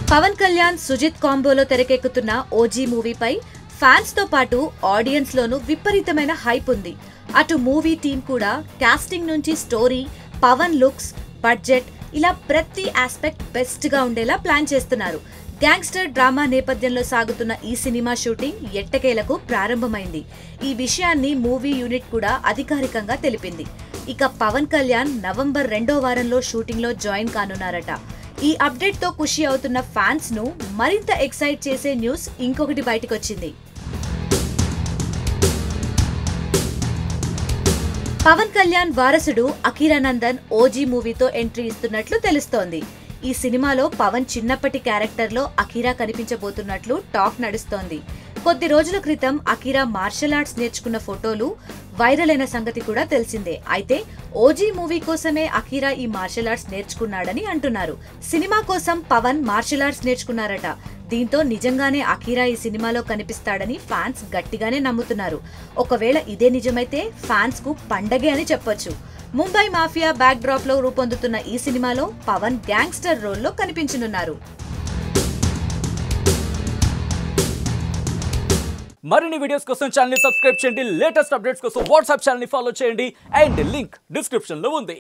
పవన్ కళ్యాణ్ సుజిత్ కాంబోలో తెరకెక్కుతున్న OG మూవీపై fans తో పాటు ఆడియన్స్ లోనూ విపరీతమైన హైప్ ఉంది అటు మూవీ టీం కూడా కాస్టింగ్ నుంచి స్టోరీ పవన్ లుక్స్ బడ్జెట్ ఇలా ప్రతి ఆస్పెక్ట్ బెస్ట్ గా ఉండేలా ప్లాన్ చేస్తున్నారు గ్యాంగ్స్టర్ డ్రామా నేపథ్యంలో సాగుతున్న ఈ సినిమా షూటింగ్ ఎట్టకేలకు ప్రారంభమైంది ఈ విషయాన్ని మూవీ యూనిట్ కూడా అధికారికంగా తెలిపింది ఇక పవన్ కళ్యాణ్ నవంబర్ రెండో వారంలో షూటింగ్ లో జాయిన్ కానున్నారట ఈ అప్డేట్ తో ఖుషి అవుతున్న ఫ్యాన్స్ ను మరింత ఎక్సైట్ చేసే న్యూస్ ఇంకొకటి బయటకొచ్చింది పవన్ కళ్యాణ్ వారసుడు అఖీరానందన్ ఓజీ మూవీతో ఎంట్రీ ఇస్తున్నట్లు తెలుస్తోంది ఈ సినిమాలో పవన్ చిన్నప్పటి క్యారెక్టర్లో అఖీరా కనిపించబోతున్నట్లు టాక్ నడుస్తోంది కొద్ది రోజుల క్రితం అఖీరా మార్షల్ ఆర్ట్స్ నేర్చుకున్న ఫోటోలు వైరల్ అయిన సంగతి కూడా తెలిసిందే అయితే ఓజీ మూవీ కోసమే అఖీరా ఈ మార్షల్ ఆర్ట్స్ నేర్చుకున్నాడని అంటున్నారు సినిమా కోసం పవన్ మార్షల్ ఆర్ట్స్ నేర్చుకున్నారట దీంతో నిజంగానే అఖీరా ఈ సినిమాలో కనిపిస్తాడని ఫ్యాన్స్ గట్టిగానే నమ్ముతున్నారు ఒకవేళ ఇదే నిజమైతే ఫ్యాన్స్ కు పండగే అని చెప్పొచ్చు ముంబై మాఫియా బ్యాక్ డ్రాప్ లో రూపొందుతున్న ఈ సినిమాలో పవన్ గ్యాంగ్స్టర్ రోల్లో కనిపించనున్నారు మరిన్ని వీడియోస్ కోసం ఛానల్ సబ్స్క్రైబ్ చేయండి లేటెస్ట్ అప్డేట్స్ కోసం వాట్సాప్ ఛానల్ ఫాలో చేయండి అండ్ లింక్ డిస్క్రిప్షన్ లో ఉంది